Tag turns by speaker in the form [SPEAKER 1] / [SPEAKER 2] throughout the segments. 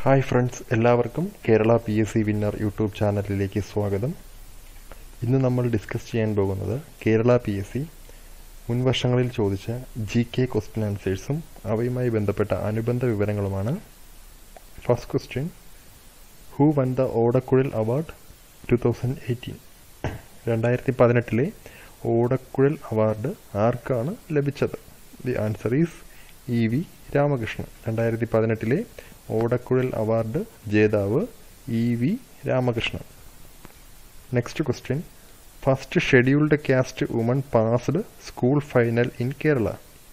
[SPEAKER 1] hi friends എല്ലാവർക്കും Kerala P S C winner YouTube ചാനലിലേക്ക് സ്വാഗതം ഇന്ന് നമ്മൾ ഡിസ്കസ് ചെയ്യാൻ പോകുന്നത് കേരള പി എസ് സി മുൻവർഷങ്ങളിൽ ചോദിച്ച ജി കെ ക്വസ്റ്റ്യൻ ആൻസേഴ്സും അവയുമായി ബന്ധപ്പെട്ട അനുബന്ധ വിവരങ്ങളുമാണ് first question who won the Odakkuzhal award two thousand eighteen രണ്ടായിരത്തി പതിനെട്ടിലെ ഓടക്കുഴൽ അവാർഡ് ആർക്കാണ് ലഭിച്ചത് the answer is E V Ramakrishnan രണ്ടായിരത്തി പതിനെട്ടിലെ ഓടക്കുഴൽ അവാർഡ് ജേതാവ് E V Ramakrishnan next question first scheduled caste woman passed school final in Kerala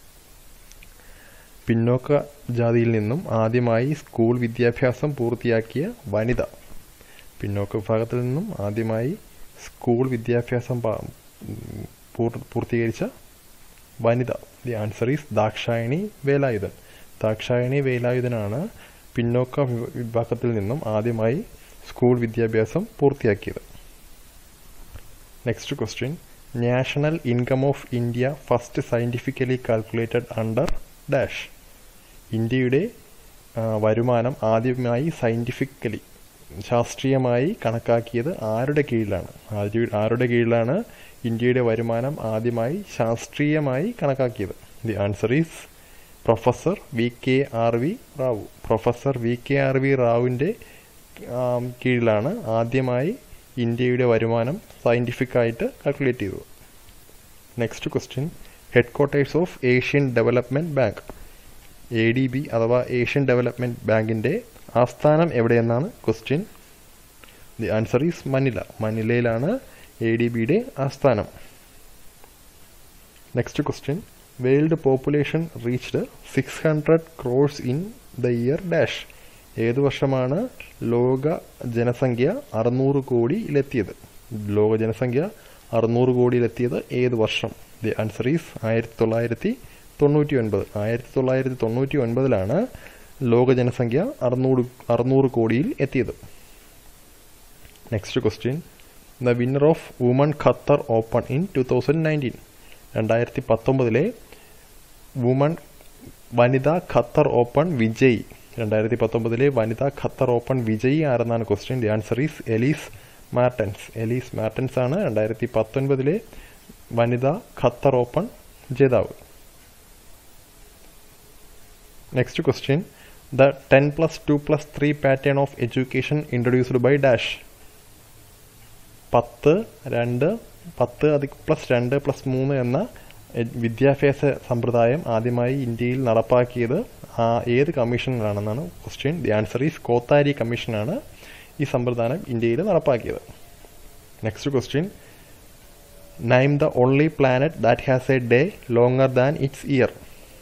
[SPEAKER 1] പിന്നോക്ക ജാതിയിൽ നിന്നും ആദ്യമായി സ്കൂൾ വിദ്യാഭ്യാസം പൂർത്തിയാക്കിയ വനിത പിന്നോക്ക വിഭാഗത്തിൽ നിന്നും ആദ്യമായി സ്കൂൾ വിദ്യാഭ്യാസം പാ- ഉം, പൂർ- പൂർത്തീകരിച്ച വനിത the answer is Dakshayani Velayudhan Dakshayani വേലായുധനാണ് പിന്നോക്ക വിഭ- വിഭാഗത്തിൽ നിന്നും ആദ്യമായി സ്കൂൾ വിദ്യാഭ്യാസം പൂർത്തിയാക്കിയത് next question national income of India first scientifically calculated under dash ഇന്ത്യയുടെ ആ, വരുമാനം ആദ്യമായി സയൻറ്റിഫിക്കലി ശാസ്ത്രീയമായി കണക്കാക്കിയത് ആരുടെ കീഴിലാണ് ആര്- ആരുടെ കീഴിലാണ് ഇന്ത്യയുടെ വരുമാനം ആദ്യമായി ശാസ്ത്രീയമായി കണക്കാക്കിയത് the answer is professor V K R V Rao professor V K R V റാവുവിൻ്റെ ആം, കീഴിലാണ് ആദ്യമായി ഇന്ത്യയുടെ വരുമാനം സയൻറ്റിഫിക് ആയിട്ട് കാൽക്കുലേറ്റ് ചെയ്തത് next question headquarters of Asian development bank A D B അഥവാ ഏഷ്യൻ ഡെവലപ്മെൻറ്റ് ബാങ്കിൻ്റെ ആസ്ഥാനം എവിടെയെന്നാണ് question the answer is Manila മനിലയിലാണ് എ ഡി ബിയുടെ ആസ്ഥാനം next question world population reached six hundred crores in the year dash ഏത് വർഷമാണ് ലോക ജനസംഖ്യ അറുന്നൂറ് കോടിയിലെത്തിയത് ലോക ജനസംഖ്യ അറുന്നൂറ് കോടിയിലെത്തിയത് ഏത് വർഷം ദി ആൻസർ ഈസ് ആയിരത്തി തൊള്ളായിരത്തി തൊണ്ണൂറ്റി ഒൻപത് ആയിരത്തി തൊള്ളായിരത്തി തൊണ്ണൂറ്റി ഒൻപതിലാണ് ലോക ജനസംഖ്യ അറുന്നൂറ് അറുന്നൂറ് കോടിയിൽ എത്തിയത് next question the winner of woman Qatar open in two thousand nineteen രണ്ടായിരത്തി പത്തൊമ്പതിലെ വുമൺ വനിതാ ഖത്തർ ഓപ്പൺ വിജയി രണ്ടായിരത്തി പത്തൊമ്പതിലെ വനിതാ ഖത്തർ ഓപ്പൺ വിജയി ആരെന്നാണ് question the answer is Elise Mertens Elise Mertens ആണ് രണ്ടായിരത്തി പത്തൊൻപതിലെ വനിതാ ഖത്തർ ഓപ്പൺ ജേതാവ് next question the ten plus two plus three pattern of education introduced by dash പത്ത് രണ്ട് പത്ത് അതി പ്ലസ് രണ്ട് പ്ലസ് മൂന്ന് എന്ന എ- വിദ്യാഭ്യാസ സമ്പ്രദായം ആദ്യമായി ഇന്ത്യയിൽ നടപ്പാക്കിയത് ആ ഏത് കമ്മീഷനിലാണെന്നാണ് question the answer is Kothari കമ്മീഷനാണ് ഈ സമ്പ്രദായം ഇന്ത്യയിൽ നടപ്പാക്കിയത് next question name the only planet that has a day longer than its year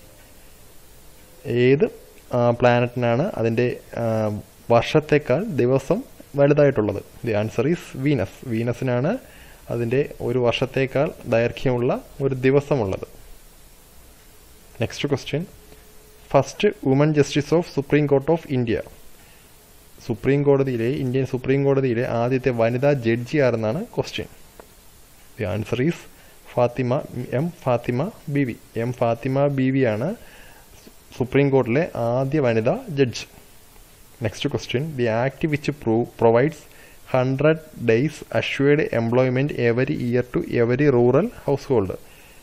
[SPEAKER 1] ഏത് പ്ലാനറ്റിനാണ് അതിൻ്റെ ആ, വർഷത്തേക്കാൾ ദിവസം വലുതായിട്ടുള്ളത് ദി ആൻസർ ഈസ് വീനസ് വീനസിനാണ് അതിൻ്റെ ഒരു വർഷത്തേക്കാൾ ദൈർഘ്യമുള്ള ഒരു ദിവസമുള്ളത് next question first woman justice of supreme court of India supreme കോടതിയിലെ ഇന്ത്യൻ സുപ്രീം കോടതിയിലെ ആദ്യത്തെ വനിതാ ജഡ്ജി ആരെന്നാണ് question the answer is Fathima M Fathima B V M Fathima B V ആണ് സുപ്രീം കോർട്ടിലെ ആദ്യ വനിതാ judge next question the act which provides hundred days assured employment every year to every rural household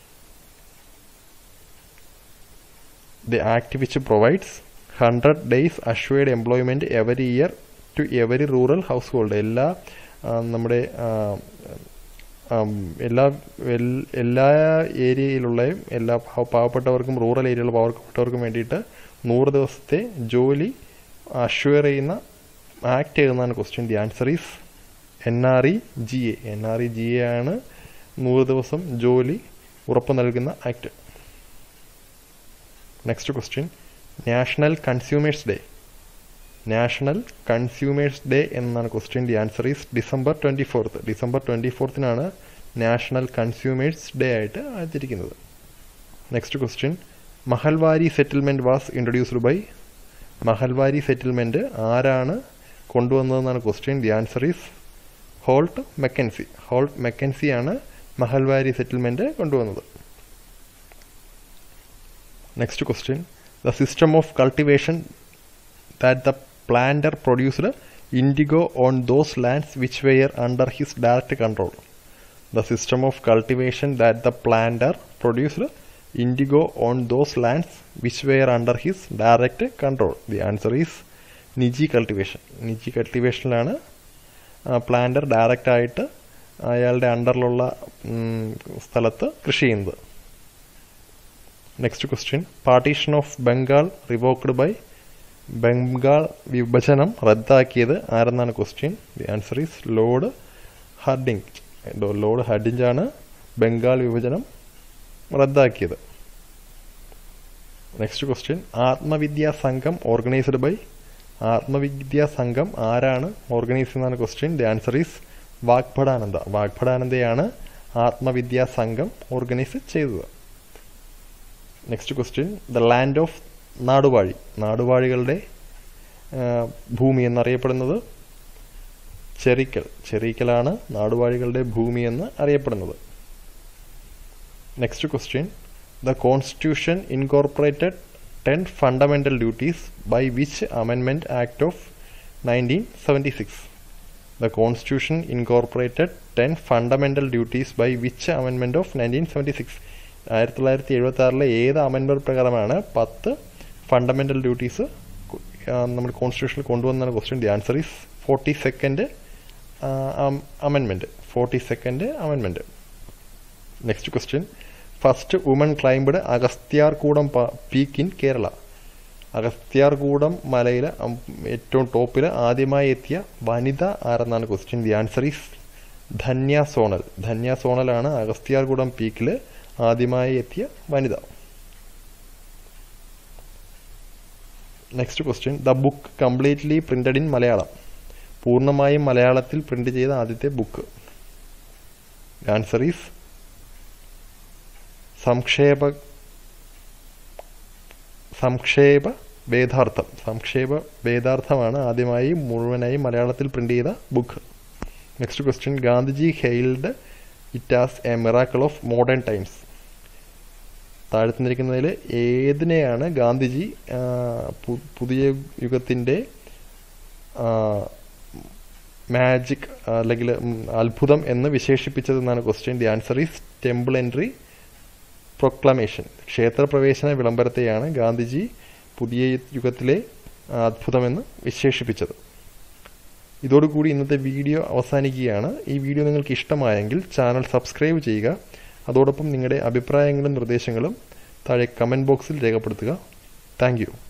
[SPEAKER 1] the act which provides hundred days assured employment every year to every rural household എല്ലാ ആ, നമ്മുടെ ആ, ആം, എല്ലാ L- എല്ലാ ഏരിയയിലുള്ളയും എല്ലാ പാവ- പാവപ്പെട്ടവർക്കും rural ഏരിയയിലുള്ള പാവപ്പെട്ടവർക്കും വേണ്ടിയിട്ട് നൂറ് ദിവസത്തെ ജോലി അഷ്വർ ചെയ്യുന്ന ആക്ട് എഴുതുന്നതാണ് question the answer is N R E G A N R E G A ആണ് നൂറ് ദിവസം ജോലി ഉറപ്പ് നൽകുന്ന act next question national consumers day national consumers day എന്നാണ് question the answer is December twenty fourth December twenty ഫോർത്തിനാണ് national consumers day ആയിട്ട് ആചരിക്കുന്നത് next question Mahalwari settlement was introduced by Mahalwari settlement ആരാണ് കൊണ്ടുവന്നതെന്നാണ് question the answer is Holt Mackenzie Holt McKinsey ആണ് Mahalwari settlement കൊണ്ടുവന്നത് next question the system of cultivation that the planter produced indigo on those lands which were under his direct control the system of cultivation that the planter produced indigo on those lands which were under his direct control the answer is nij cultivation nij കൾട്ടിവേഷനിലാണ് planter direct ആയിട്ട് അയാളുടെ അണ്ടറിലുള്ള സ്ഥലത്ത് കൃഷി ചെയ്യുന്നത് next question partition of Bengal revoked by Bengal വിഭജനം റദ്ദാക്കിയത് ആരെന്നാണ് question the answer is Lord Hardinge Lord Hardinge ആണ് ബംഗാൾ വിഭജനം റദ്ദാക്കിയത് നെക്സ്റ്റ് ക്വസ്റ്റ്യൻ ആത്മവിദ്യാ സംഘം ഓർഗനൈസ്ഡ് ബൈ ആത്മവിദ്യാ സംഘം ആരാണ് ഓർഗനൈസ് ചെയ്യുന്നതാണ് question the answer is Vagbhatananda വാഗ്ഭടാനന്ദയാണ് ആത്മവിദ്യാ സംഘം ഓർഗനൈസ് ചെയ്തത് next question the land of നാടുവാഴി നാടുവാഴികളുടെ ഭൂമി എന്നറിയപ്പെടുന്നത് ചെറിക്കൽ ചെറിക്കലാണ് നാടുവാഴികളുടെ ഭൂമി എന്ന് അറിയപ്പെടുന്നത് next question the constitution incorporated ten fundamental duties by which അമെൻമെന്റ് act of nineteen seventy six the constitution incorporated ten fundamental duties by which അമെൻമെന്റ് of nineteen seventy six ആയിരത്തി തൊള്ളായിരത്തി എഴുപത്തി ആറിലെ ഏത് അമെൻമെന്റ് പ്രകാരമാണ് പത്ത് ഫണ്ടമെന്റൽ ഡ്യൂട്ടീസ് നമ്മൾ കോൺസ്റ്റിറ്റ്യൂഷനിൽ കൊണ്ടുവന്നാണ് question the answer is forty second അമെൻമെന്റ് forty second അമെൻമെന്റ് next question first woman ക്ലൈംബഡ് Agasthyarkoodam peak in Kerala Agasthyarkoodam മലയിൽ ഏറ്റവും ടോപ്പിൽ ആദ്യമായി എത്തിയ വനിത ആരെന്നാണ് question the answer is Dhanya zonal Dhanya സോണലാണ് Agasthyarkoodam പീക്കിൽ ആദ്യമായി എത്തിയ വനിത next question the book completely printed in Malayalam പൂർണ്ണമായും മലയാളത്തിൽ പ്രിന്റ് ചെയ്ത ആദ്യത്തെ ബുക്ക് ആൻസർ ഈസ് സംക്ഷേപ സംക്ഷേപ വേദാർത്ഥം സംക്ഷേപ വേദാർത്ഥമാണ് ആദ്യമായി മുഴുവനായി മലയാളത്തിൽ പ്രിന്റ് ചെയ്ത book next question Gandhiji hailed it as a miracle of modern times താഴെ തന്നിരിക്കുന്നതിൽ ഏതിനെയാണ് ഗാന്ധിജി പുതിയ യുഗത്തിൻ്റെ മാജിക് അല്ലെങ്കിൽ അത്ഭുതം എന്ന് വിശേഷിപ്പിച്ചതെന്നാണ് question the answer is temple entry proclamation ക്ഷേത്രപ്രവേശന വിളംബരത്തെയാണ് ഗാന്ധിജി പുതിയ യുഗത്തിലെ അത്ഭുതമെന്ന് വിശേഷിപ്പിച്ചത് ഇതോടുകൂടി ഇന്നത്തെ വീഡിയോ അവസാനിക്കുകയാണ് ഈ വീഡിയോ നിങ്ങൾക്ക് ഇഷ്ടമായെങ്കിൽ ചാനൽ സബ്സ്ക്രൈബ് ചെയ്യുക അതോടൊപ്പം നിങ്ങളുടെ അഭിപ്രായങ്ങളും നിർദ്ദേശങ്ങളും താഴെ കമൻറ്റ് ബോക്സിൽ രേഖപ്പെടുത്തുക താങ്ക്